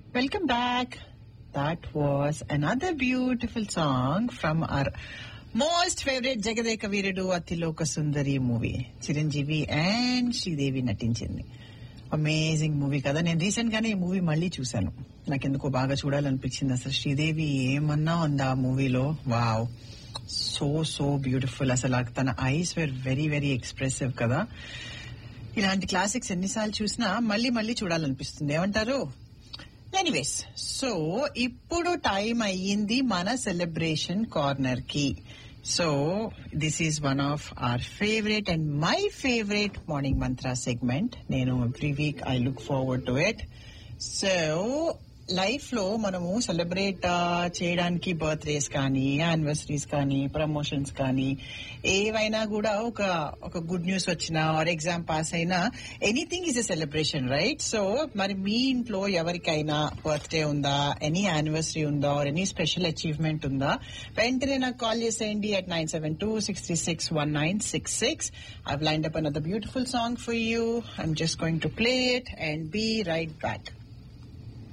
Welcome back. That was another beautiful song from our most favorite Jagadeka Veerudu Athiloka Sundari movie Chiranjeevi and Sridevi నటించింది amazing movie కదా నేను recent గానే ఈ movie మళ్ళీ చూశాను నాకెందుకో బాగా చూడాలనిపించింది అసలు శ్రీదేవి ఏమన్నా ఉందా ఆ మూవీలో వావ్ సో సో బ్యూటిఫుల్ అసలు ఆ తన eyes were very very expressive కదా ఇలాంటి క్లాసిక్స్ ఎన్నిసార్లు చూసినా మళ్ళీ మళ్ళీ చూడాలనిపిస్తుంది ఏమంటారు ఎనీవేస్ సో ఇప్పుడు టైం అయ్యింది మన సెలబ్రేషన్ కార్నర్ కి so this is one of our favourite and my favourite morning mantra segment నేను every week I look forward to it so life లో మనము సెలబ్రేట్ చేయడానికి బర్త్డేస్ కానీ యానివర్సరీస్ కానీ ప్రమోషన్స్ కానీ ఏవైనా కూడా ఒక ఒక గుడ్ న్యూస్ వచ్చినా ఆర్ ఎగ్జామ్ పాస్ అయినా anything is a celebration right so మరి మీ ఇంట్లో ఎవరికైనా బర్త్డే ఉందా ఎనీ యానివర్సరీ ఉందా ఆర్ ఎనీ స్పెషల్ అచీవ్మెంట్ ఉందా వెంటనే నాకు కాల్ చేసేయండి at nine seven two six three six one nine six six I've lined up another beautiful song for you I'm just going to play it and be right back